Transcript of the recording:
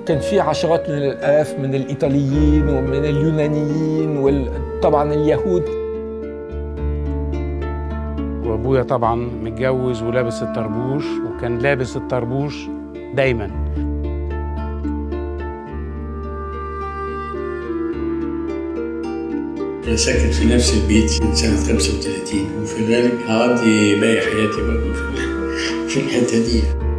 كان في عشرات من الالاف من الايطاليين ومن اليونانيين وطبعا اليهود وابويا طبعا متجوز ولابس الطربوش وكان لابس الطربوش دايما أنا ساكن في نفس البيت من سنة 35 وفي الغالب هقضي باقي حياتي برضه في في الحتة دي